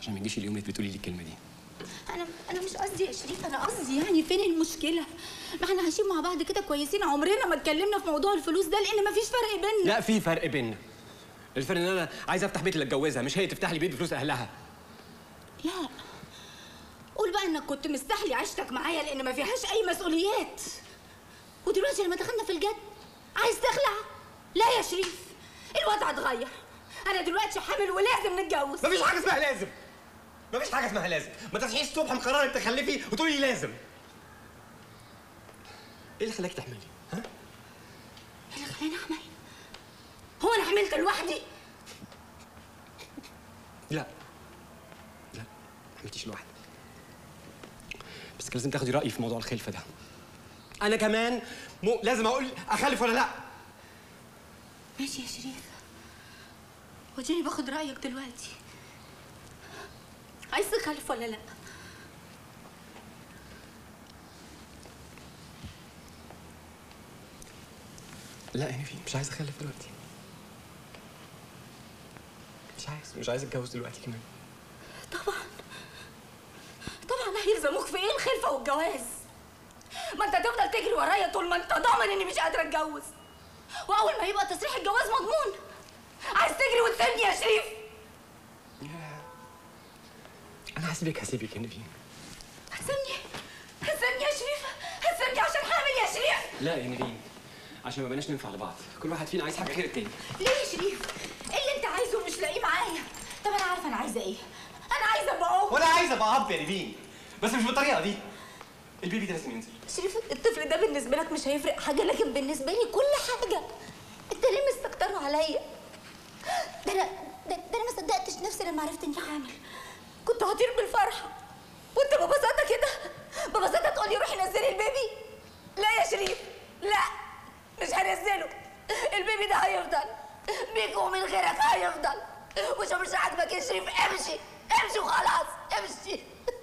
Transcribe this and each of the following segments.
عشان ما يجيش اليوم اللي بتقولي لي الكلمه دي انا انا مش قصدي يا شريف انا قصدي يعني فين المشكله ما احنا عايشين مع بعض كده كويسين عمرنا ما اتكلمنا في موضوع الفلوس ده لان مفيش فرق بيننا لا في فرق بيننا الفرق ان انا عايز افتح بيت اللي اتجوزها مش هي تفتح لي بيت بفلوس اهلها لا قول بقى انك كنت مستحلي عيشتك معايا لان ما فيهاش اي مسؤوليات ودلوقتي لما دخلنا في الجد عايز تخلع لا يا شريف الوضع اتغير انا دلوقتي حامل ولازم نتجوز مفيش حاجه اسمها لازم مفيش حاجه اسمها لازم ما تصحيش الصبح مقرر انك تخلفي وتقولي لي لازم ايه اللي خلاك تحملي ها ايه اللي خلاني احمل هو انا حملت لوحدي لا لا ما عملتيش لوحدك بس كان لازم تاخدي رايي في موضوع الخلفه ده انا كمان مو لازم اقول اخلف ولا لا ماشي يا شريف وديني باخد رايك دلوقتي عايز تخلف ولا لا لا يعني في مش عايز اخلف دلوقتي مش عايز مش عايز اتجوز دلوقتي كمان طبعا طبعا هيلزموك في ايه الخلفه والجواز ما انت تفضل تجري ورايا طول ما انت ضامن اني مش قادره اتجوز واول ما يبقى تصريح الجواز مضمون عايز تجري وتسيبني يا شريف انا هسيبك هسيبك يا نبيل هتسيبني هتسيبني يا شريف هتسيبني عشان حامل يا شريف لا يا نبيل عشان ما بقناش ننفع لبعض كل واحد فينا عايز حاجه غير التاني ليه يا شريف ايه اللي انت عايزه مش لاقيه معايا طب انا عارفه انا عايزه ايه انا عايزه ابقى ام وانا عايز ابقى اب يا نبيل بس مش بالطريقه دي البيبي ده لازم ينزل شريف الطفل ده بالنسبه لك مش هيفرق حاجه لكن بالنسبه لي كل حاجه انت ليه مستكتره عليا ده انا ده, ده انا ما صدقتش نفسي لما عرفت اني حامل كنت هطير بالفرحه وانت ببساطه كده ببساطه تقول لي روحي نزلي البيبي لا يا شريف لا مش هنزله البيبي ده هيفضل بيك ومن غيرك هيفضل وش مش عاجبك يا شريف امشي امشي وخلاص امشي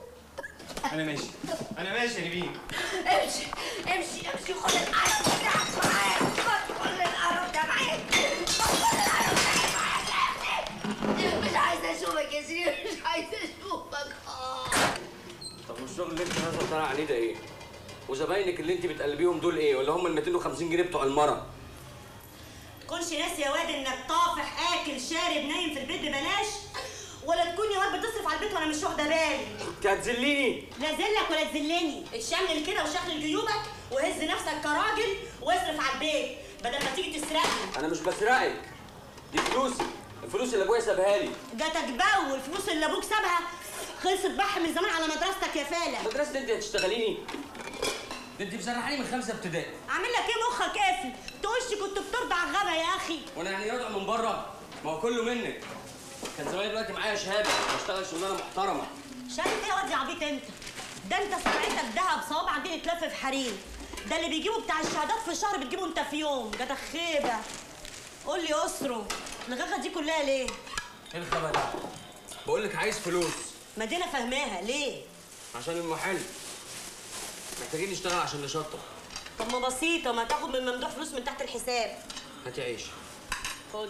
انا ماشي انا ماشي يا نبيل امشي امشي امشي خد القرف بتاعك معاك خد كل القرف ده معاك خد كل القرف ده معاك مش عايزه اشوفك يا شريف مش عايزه اشوفك آه. طب والشغل اللي انت نازله طالع عليه ده ايه؟ وزباينك اللي انت بتقلبيهم دول ايه؟ ولا هم ال 250 جنيه بتوع المره؟ تكونش ناسي يا واد انك طافح اكل شارب نايم في البيت ببلاش ولا تكون يا واد بتصرف على البيت وانا مش واخده بالي انت هتذليني لا ذلك ولا تذلني اتشمل كده وشغل جيوبك وهز نفسك كراجل واصرف على البيت بدل ما تيجي تسرقني انا مش بسرقك دي فلوسي الفلوس اللي ابويا سابها لي جاتك بقى والفلوس اللي ابوك سابها خلصت بح من زمان على مدرستك يا فالح مدرسة انت هتشتغليني ده انت مسرحاني من خمسه ابتدائي عامل لك ايه مخك قافل تقولش كنت بترضع غبا يا اخي وانا يعني راجع من بره ما هو كله منك كان زماني دلوقتي معايا شهاده بشتغل شغلانه محترمه شايف ايه يا واد يا عبيط انت ده انت سمعتك دهب صوابع دي تلف في حريم ده اللي بيجيبوا بتاع الشهادات في شهر بتجيبه انت في يوم جاتك خيبه قول لي اسره الغغه دي كلها ليه ايه الخبر ده؟ بقول لك عايز فلوس ما دي انا فاهماها ليه عشان المحل محتاجين نشتغل عشان نشطب طب ما بسيطه ما تاخد من ممدوح فلوس من تحت الحساب هاتي عيش خد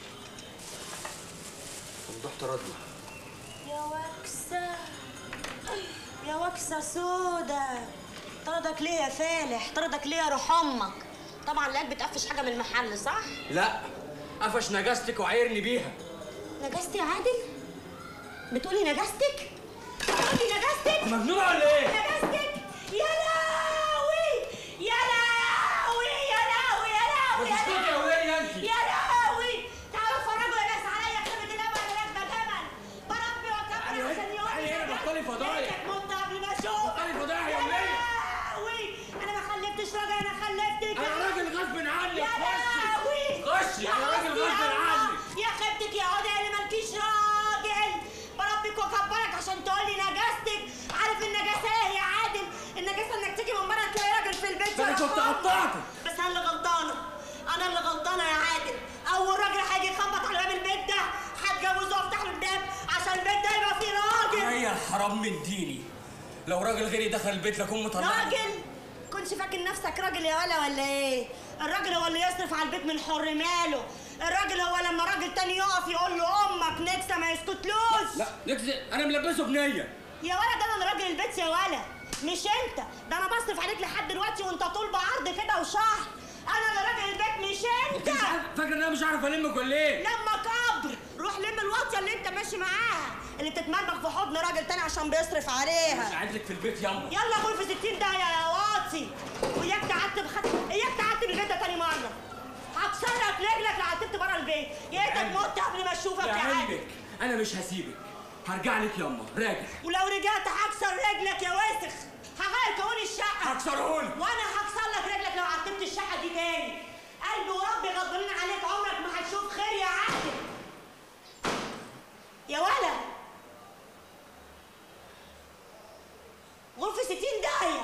ممدوح طردني يا وكسه يا وكسه سودا طردك ليه يا فالح طردك ليه يا روح امك طبعا العيال بتقفش حاجه من المحل صح لا قفش نجاستك وعايرني بيها نجستي يا عادل بتقولي نجستك بتقولي نجستك مجنون ولا ايه؟ نجستك يا لهوي يا لهوي يا لهوي يا لهوي ما تسكتي يا ولية انت. يا لهوي تعالوا اتفرجوا يا ناس عليا خيبة الامل انا راكبه جمل بربي وكبر تعالي هنا، عشان يوم تعالي هنا، بطلي فضايح. مت قبل ما اشوف بطلي فضايح يا ولية. لهوي انا ما خلفتش راجل انا خلفتك انا راجل غصب عني يا لهوي خشي انا راجل غصب عني يا خيبتك يا عودة اللي مالكيش راجل بربك واكبرك عشان تقولي نجاستك عارف النجاسة ايه يا عادل النجاسة انك تيجي من بره تلاقي راجل في البيت ده أنا شبه كنت أمك. قطعته. بس انا اللي غلطانة انا اللي غلطانة يا عادل اول راجل هيجي يخبط على باب البيت ده هتجوزه وافتح له الباب عشان البيت ده يبقى فيه راجل هي الحرام من ديني لو راجل غيري دخل البيت لكون مطلعني راجل كنتش فاكر نفسك راجل يا ولا ولا ايه الراجل هو اللي يصرف على البيت من حر ماله الراجل هو لما راجل تاني يقف يقول له امك نكسه ما يسكتلوش لا نكسي انا ملبسه بنيه يا ولا ده انا اللي راجل البيت يا ولا مش انت ده انا بصرف عليك لحد دلوقتي وانت طول بعرض كده وشهر انا اللي راجل البيت مش انت انت مش عارف فاكر ان انا مش عارف المك ولا ايه لما كبر روح لم الواطيه اللي انت ماشي معاها اللي بتتمرمغ في حضن راجل تاني عشان بيصرف عليها مش قاعد لك في البيت يلا يلا قول في 60 دقيقة يا واطي وياك تعتب خد اياك تعتب البيت ده تاني مرة هكسر لك رجلك لو عتبت بره البيت يا ريتك مت قبل ما اشوفك يا عادل لعلمك انا مش هسيبك هرجع لك يما راجع ولو رجعت هكسر رجلك يا وسخ هغير كون الشقة هكسرهولك وانا هكسر لك رجلك لو عتبت الشقة دي تاني قلبي وربي غضبانين عليك عمرك ما هتشوف خير يا عادل يا ولد غرفة 60 دقيقة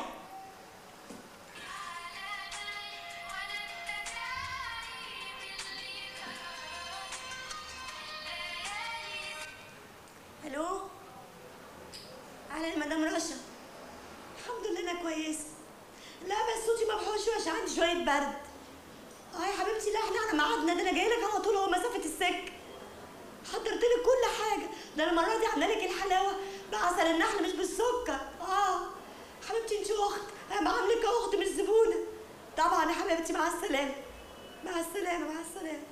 الو اهلا مدام رشا الحمد لله انا كويسه لا بس صوتي مبحوح شويه عشان عندي شويه برد اه يا حبيبتي لا احنا على ميعادنا ده انا جاي لك على طول هو مسافه السكه حضرت لك كل حاجه ده انا المره دي عامله لك الحلاوه بعسل النحل مش بالسكر اه حبيبتي انت اخت انا بعاملك اخت مش زبونه طبعا يا حبيبتي مع السلامه مع السلامه مع السلامه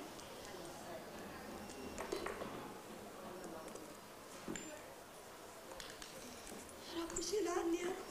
يا رب شيل عني يا رب